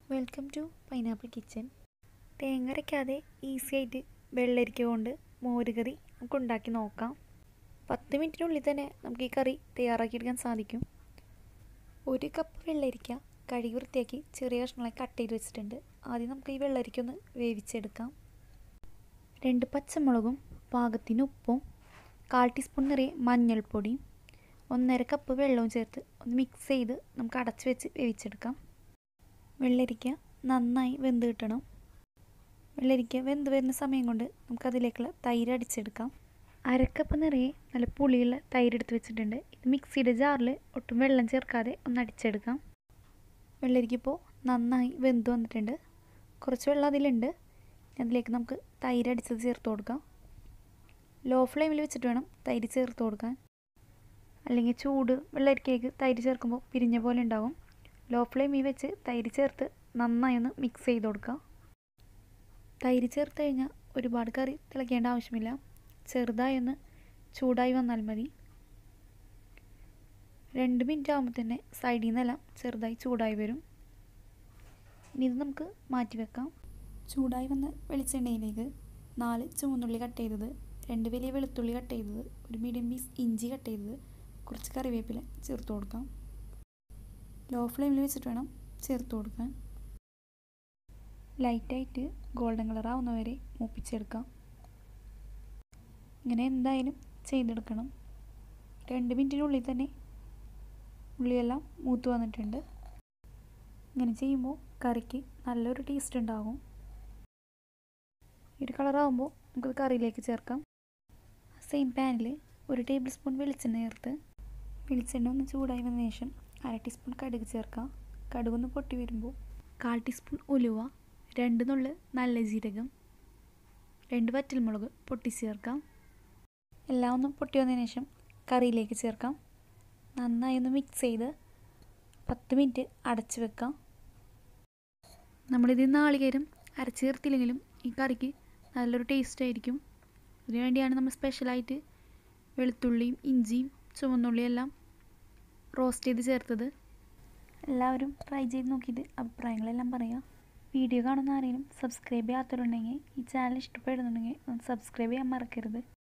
welcome to pineapple kitchen തേങ്ങ അരയ്ക്കാതെ easy ആയിട്ട് വെള്ളരിക്ക കൊണ്ട് മോരുകറി നമുക്ക് ഉണ്ടാക്കി നോക്കാം പത്ത് മിനിറ്റിനുള്ളിൽ തന്നെ നമുക്ക് ഈ കറി തയ്യാറാക്കിയെടുക്കാൻ സാധിക്കും ഒരു കപ്പ് വെള്ളരിക്ക കഴുകി വൃത്തിയാക്കി ചെറിയ കഷ്ണങ്ങളായി കട്ട് ചെയ്ത് വെച്ചിട്ടുണ്ട് ആദ്യം നമുക്ക് ഈ വെള്ളരിക്ക ഒന്ന് വേവിച്ചെടുക്കാം രണ്ട് പച്ചമുളകും പാകത്തിന് ഉപ്പും കാൽ ടീസ്പൂൺ നിറയെ മഞ്ഞൾപ്പൊടിയും ഒന്നര കപ്പ് വെള്ളവും ചേർത്ത് ഒന്ന് മിക്സ് ചെയ്ത് നമുക്ക് അടച്ച് വെച്ച് വേവിച്ചെടുക്കാം വെള്ളരിക്ക നന്നായി വെന്ത് കിട്ടണം വെള്ളരിക്ക വെന്ത് വരുന്ന സമയം കൊണ്ട് നമുക്കതിലേക്കുള്ള തൈര് അടിച്ചെടുക്കാം അരക്കപ്പ് നിറയെ നല്ല പുളിയുള്ള തൈര് എടുത്ത് വെച്ചിട്ടുണ്ട് ഇത് മിക്സിയുടെ ജാറിൽ ഒട്ടും വെള്ളം ചേർക്കാതെ ഒന്ന് അടിച്ചെടുക്കാം വെള്ളരിക്ക ഇപ്പോൾ നന്നായി വെന്ത് വന്നിട്ടുണ്ട് കുറച്ച് വെള്ളം അതിലുണ്ട് അതിലേക്ക് നമുക്ക് തൈര് അടിച്ചത് ചേർത്ത് കൊടുക്കാം ലോ ഫ്ലെയിമിൽ വെച്ചിട്ട് വേണം തൈര് ചേർത്ത് കൊടുക്കാൻ അല്ലെങ്കിൽ ചൂട് വെള്ളരിക്കയ്ക്ക് തൈര് ചേർക്കുമ്പോൾ പിരിഞ്ഞ പോലെ ഉണ്ടാകും ലോ ഫ്ലെയിമിൽ വെച്ച് തൈര് ചേർത്ത് നന്നായി ഒന്ന് മിക്സ് ചെയ്ത് കൊടുക്കുക തൈര് ചേർത്ത് കഴിഞ്ഞാൽ ഒരുപാട് കറി തിളയ്ക്കേണ്ട ആവശ്യമില്ല ചെറുതായി ഒന്ന് ചൂടായി വന്നാൽ മതി രണ്ട് മിനിറ്റ് ആകുമ്പോൾ തന്നെ സൈഡിൽ നിന്നെല്ലാം ചെറുതായി ചൂടായി വരും ഇനി ഇത് നമുക്ക് മാറ്റി വെക്കാം ചൂടായി വന്ന വെളിച്ചെണ്ണയിലേക്ക് നാല് ചുവന്നുള്ളി കട്ട് ചെയ്തത് രണ്ട് വലിയ വെളുത്തുള്ളി കട്ട് ചെയ്തത് ഒരു മീഡിയം പീസ് ഇഞ്ചി കട്ട് ചെയ്തത് കുറച്ച് കറിവേപ്പില ചേർത്ത് കൊടുക്കാം ലോ ഫ്ലെയിമിൽ വെച്ചിട്ട് വേണം ചേർത്ത് കൊടുക്കാൻ ലൈറ്റായിട്ട് ഗോൾഡൻ കളർ ആവുന്നവരെ മൂപ്പിച്ചെടുക്കാം ഇങ്ങനെ എന്തായാലും ചെയ്തെടുക്കണം രണ്ട് മിനിറ്റിനുള്ളിൽ തന്നെ ഉള്ളിയെല്ലാം മൂത്ത് വന്നിട്ടുണ്ട് ഇങ്ങനെ ചെയ്യുമ്പോൾ കറിക്ക് നല്ലൊരു ടേസ്റ്റ് ഉണ്ടാകും ഈ ഒരു കളറാകുമ്പോൾ നമുക്കത് കറിയിലേക്ക് ചേർക്കാം സെയിം പാനിൽ ഒരു ടേബിൾ സ്പൂൺ വെളിച്ചെണ്ണ ചേർത്ത് വെളിച്ചെണ്ണ ഒന്ന് ചൂടായി വന്ന ശേഷം അര ടീസ്പൂൺ കടുക് ചേർക്കാം കടുകൊന്ന് പൊട്ടി വരുമ്പോൾ കാൽ ടീസ്പൂൺ ഉലുവ രണ്ട് നുള്ള് നല്ല ജീരകം രണ്ട് വറ്റൽമുളക് പൊട്ടി ചേർക്കാം എല്ലാം ഒന്ന് പൊട്ടി വന്നതിന് ശേഷം കറിയിലേക്ക് ചേർക്കാം നന്നായി ഒന്ന് മിക്സ് ചെയ്ത് പത്ത് മിനിറ്റ് അടച്ച് വെക്കാം നമ്മളിത് നാളികേരം അരച്ച് ചേർത്തില്ലെങ്കിലും ഈ കറിക്ക് നല്ലൊരു ടേസ്റ്റ് ആയിരിക്കും അതിനു വേണ്ടിയാണ് നമ്മൾ സ്പെഷ്യലായിട്ട് വെളുത്തുള്ളിയും ഇഞ്ചിയും ചുവന്നുള്ളിയും എല്ലാം റോസ്റ്റ് ചെയ്ത് ചേർത്തത് എല്ലാവരും ട്രൈ ചെയ്ത് നോക്കിയിട്ട് അഭിപ്രായങ്ങളെല്ലാം പറയാം വീഡിയോ കാണുന്ന ആരെങ്കിലും സബ്സ്ക്രൈബ് ചെയ്യാത്തവരുണ്ടെങ്കിൽ ഈ ചാനൽ ഇഷ്ടപ്പെടുന്നുണ്ടെങ്കിൽ ഒന്ന് സബ്സ്ക്രൈബ് ചെയ്യാൻ മറക്കരുത്